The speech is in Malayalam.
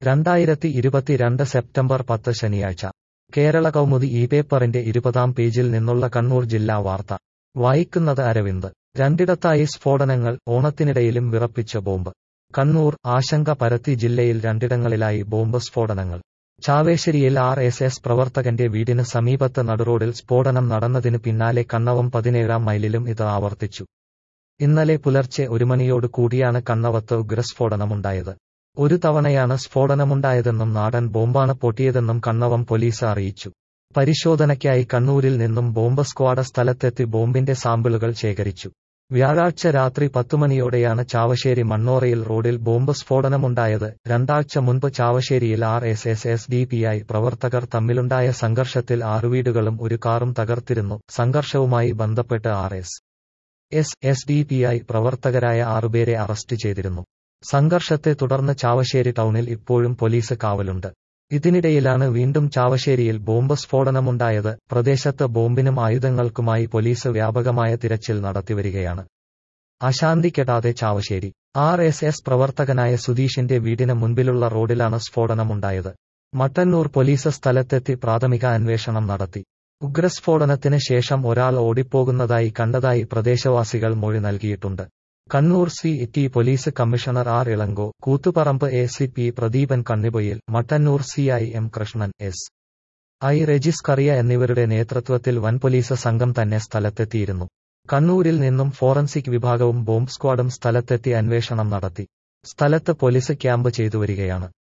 രണ്ടായിരത്തി ഇരുപത്തിരണ്ട് സെപ്റ്റംബർ പത്ത് ശനിയാഴ്ച കേരള കൗമുദി ഈ പേപ്പറിന്റെ ഇരുപതാം പേജിൽ നിന്നുള്ള കണ്ണൂർ ജില്ലാ വാർത്ത വായിക്കുന്നത് അരവിന്ദ് രണ്ടിടത്തായി സ്ഫോടനങ്ങൾ ഓണത്തിനിടയിലും വിറപ്പിച്ച ബോംബ് കണ്ണൂർ ആശങ്ക പരത്തി ജില്ലയിൽ രണ്ടിടങ്ങളിലായി ബോംബ് സ്ഫോടനങ്ങൾ ചാവേശ്ശേരിയിൽ ആർ എസ് എസ് പ്രവർത്തകന്റെ വീടിന് സമീപത്ത് നടുറോഡിൽ സ്ഫോടനം നടന്നതിന് പിന്നാലെ കണ്ണവം പതിനേഴാം മൈലിലും ഇത് ആവർത്തിച്ചു ഇന്നലെ പുലർച്ചെ ഒരു മണിയോട് കൂടിയാണ് കണ്ണവത്ത് ഉഗ്രസ്ഫോടനമുണ്ടായത് ഒരു തവണയാണ് സ്ഫോടനമുണ്ടായതെന്നും നാടൻ ബോംബാണ് പൊട്ടിയതെന്നും കണ്ണവം പോലീസ് അറിയിച്ചു പരിശോധനയ്ക്കായി കണ്ണൂരിൽ നിന്നും ബോംബ് സ്ക്വാഡ് സ്ഥലത്തെത്തി ബോംബിന്റെ സാമ്പിളുകൾ ശേഖരിച്ചു വ്യാഴാഴ്ച രാത്രി പത്തുമണിയോടെയാണ് ചാവശ്ശേരി മണ്ണോറയിൽ റോഡിൽ ബോംബ് സ്ഫോടനമുണ്ടായത് രണ്ടാഴ്ച മുൻപ് ചാവശ്ശേരിയിൽ R S S S D P I പ്രവർത്തകർ തമ്മിലുണ്ടായ സംഘർഷത്തിൽ ആറു വീടുകളും ഒരു കാറും തകർത്തിരുന്നു സംഘർഷവുമായി ബന്ധപ്പെട്ട് R S S S D P I പ്രവർത്തകരായ ആറുപേരെ അറസ്റ്റ് ചെയ്തിരുന്നു സംഘർഷത്തെ തുടർന്ന് ചാവശ്ശേരി ടൗണിൽ ഇപ്പോഴും പോലീസ് കാവലുണ്ട് ഇതിനിടയിലാണ് വീണ്ടും ചാവശ്ശേരിയിൽ ബോംബ് സ്ഫോടനമുണ്ടായത് പ്രദേശത്ത് ബോംബിനും ആയുധങ്ങൾക്കുമായി പോലീസ് വ്യാപകമായ തിരച്ചിൽ നടത്തിവരികയാണ് അശാന്തി കെടാതെ ചാവശ്ശേരി ആർ എസ് എസ് പ്രവർത്തകനായ സുധീഷിന്റെ വീടിന് മുൻപിലുള്ള റോഡിലാണ് സ്ഫോടനമുണ്ടായത് മട്ടന്നൂർ പോലീസ് സ്ഥലത്തെത്തി പ്രാഥമിക അന്വേഷണം നടത്തി ഉഗ്രസ്ഫോടനത്തിന് ശേഷം ഒരാൾ ഓടിപ്പോകുന്നതായി കണ്ടതായി പ്രദേശവാസികൾ മൊഴി നൽകിയിട്ടുണ്ട് Kannur C T police commissioner R Ilango Koothuparamba A C P Pradeepan Kannipoyil Mattannur C I M Krishnan S I Rajis Kariya എന്നിവരുടെ നേതൃത്വത്തിൽ വൻ പോലീസ് സംഘം തന്നെ സ്ഥലത്തെത്തിയിരുന്നു കണ്ണൂരിൽ നിന്നും ഫോറൻസിക് വിഭാഗവും ബോംബ് സ്ക്വാഡും സ്ഥലത്തെത്തി അന്വേഷണം നടത്തി സ്ഥലത്ത് പോലീസ് ക്യാമ്പ് ചെയ്തുവരികയാണ്